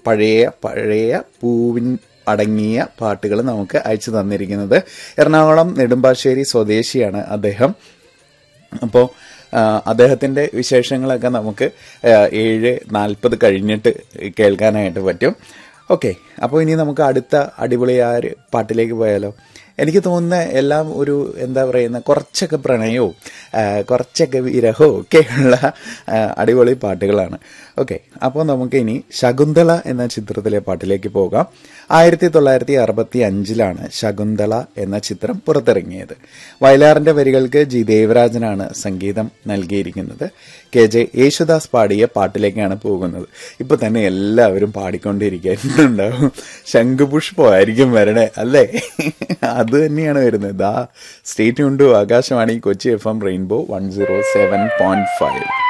പഴയ പഴയ പൂവിൻ അടങ്ങിയ പാട്ടുകൾ നമുക്ക് അയച്ചു തന്നിരിക്കുന്നത് എറണാകുളം നെടുമ്പാശ്ശേരി സ്വദേശിയാണ് അദ്ദേഹം അപ്പോൾ അദ്ദേഹത്തിൻ്റെ വിശേഷങ്ങളൊക്കെ നമുക്ക് ആ, ഏഴ് നാൽപ്പത് കഴിഞ്ഞിട്ട് കേൾക്കാനായിട്ട് പറ്റും ഓക്കെ അപ്പോൾ ഇനി നമുക്ക് അടുത്ത അടിപൊളിയായ ഒരു പാട്ടിലേക്ക് പോയാലോ എനിക്ക് തോന്നുന്ന എല്ലാം ഒരു എന്താ പറയുന്ന കുറച്ചൊക്കെ പ്രണയവും ആ, കുറച്ചൊക്കെ വിരഹവും ഒക്കെയുള്ള ആ, അടിപൊളി പാട്ടുകളാണ് ഓക്കെ അപ്പോൾ നമുക്ക് ഇനി ശകുന്തള എന്ന ചിത്രത്തിലെ പാട്ടിലേക്ക് പോകാം ആയിരത്തി തൊള്ളായിരത്തി അറുപത്തി അഞ്ചിലാണ് ശകുന്തള എന്ന ചിത്രം പുറത്തിറങ്ങിയത് വയലാറിന്റെ വരികൾക്ക് ജി ദേവരാജനാണ് സംഗീതം നൽകിയിരിക്കുന്നത് കെ ജെ യേശുദാസ് പാടിയ പാട്ടിലേക്കാണ് പോകുന്നത് ഇപ്പൊ തന്നെ എല്ലാവരും പാടിക്കൊണ്ടിരിക്കുന്നുണ്ടാവും ശംഖുപുഷ്പമായിരിക്കും വരണേ അല്ലേ അത് തന്നെയാണ് വരുന്നത് ദാ സ്റ്റേറ്റ് ഉണ്ട് Akashvani Kochi F M rainbow one zero seven point five